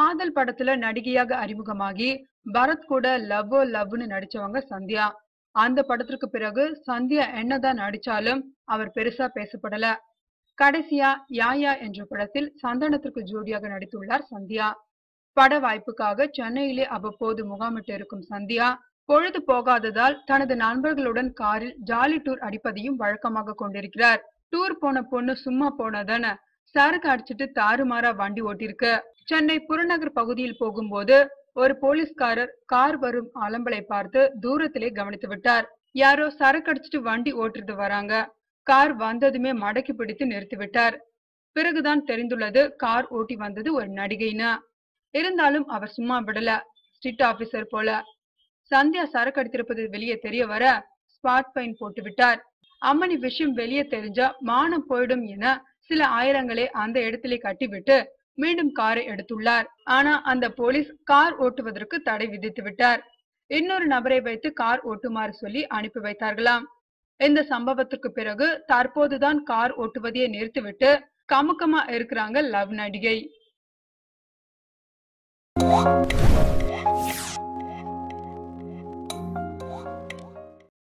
காதல் படத்துல நடிகையாக அறிமுகமாகி பரத் கூட லவ் லவ்னு நடிச்சவங்க சந்தியா அந்த படத்திற்கு பிறகு சந்தியா என்னதான் நடிச்சாலும் அவர் பெருசா பேசப்படல கடைசியா யாயா என்ற படத்தில் சந்தனத்திற்கு ஜோடியாக நடித்துள்ளார் சந்தியா பட வாய்ப்புக்காக சென்னையிலே அவ்வப்போது முகாமிட்டு இருக்கும் சந்தியா பொழுது போகாததால் தனது நண்பர்களுடன் காரில் ஜாலி டூர் அடிப்பதையும் வழக்கமாக கொண்டிருக்கிறார் டூர் போன பொண்ணு சும்மா போனதான சரக்கு அடிச்சிட்டு தாறுமாறா வண்டி ஓட்டிருக்கு சென்னை புறநகர் பகுதியில் போகும்போது ஒரு போலீஸ்காரர் கார் வரும் அலம்பலை பார்த்து தூரத்திலே கவனித்து விட்டார் யாரோ சரக்கு அடிச்சிட்டு வண்டி ஓட்டுறது வராங்க கார் வந்ததுமே மடக்கி பிடித்து நிறுத்தி விட்டார் பிறகுதான் தெரிந்துள்ளது கார் ஓட்டி வந்தது ஒரு நடிகைன்னு இருந்தாலும் அவர் சும்மா விடல ஸ்ட்ரிட் ஆபீசர் போல சந்தியா சரக்கு அடித்திருப்பது வெளியே தெரிய வர ஸ்பாட் ஃபைன் போட்டு விட்டார் அம்மனி விஷயம் வெளியே தெரிஞ்சா மானம் போயிடும் என சில ஆயிரங்களை அந்த இடத்திலே கட்டிவிட்டு மீண்டும் காரை எடுத்துள்ளார் ஆனா அந்த போலீஸ் கார் ஓட்டுவதற்கு தடை விதித்து விட்டார் இன்னொரு நபரை வைத்து கார் ஓட்டுமாறு சொல்லி அனுப்பி வைத்தார்களாம் இந்த சம்பவத்துக்கு பிறகு தற்போதுதான் கார் ஓட்டுவதையே நிறுத்திவிட்டு கமுக்கமா இருக்கிறாங்க லவ் நடிகை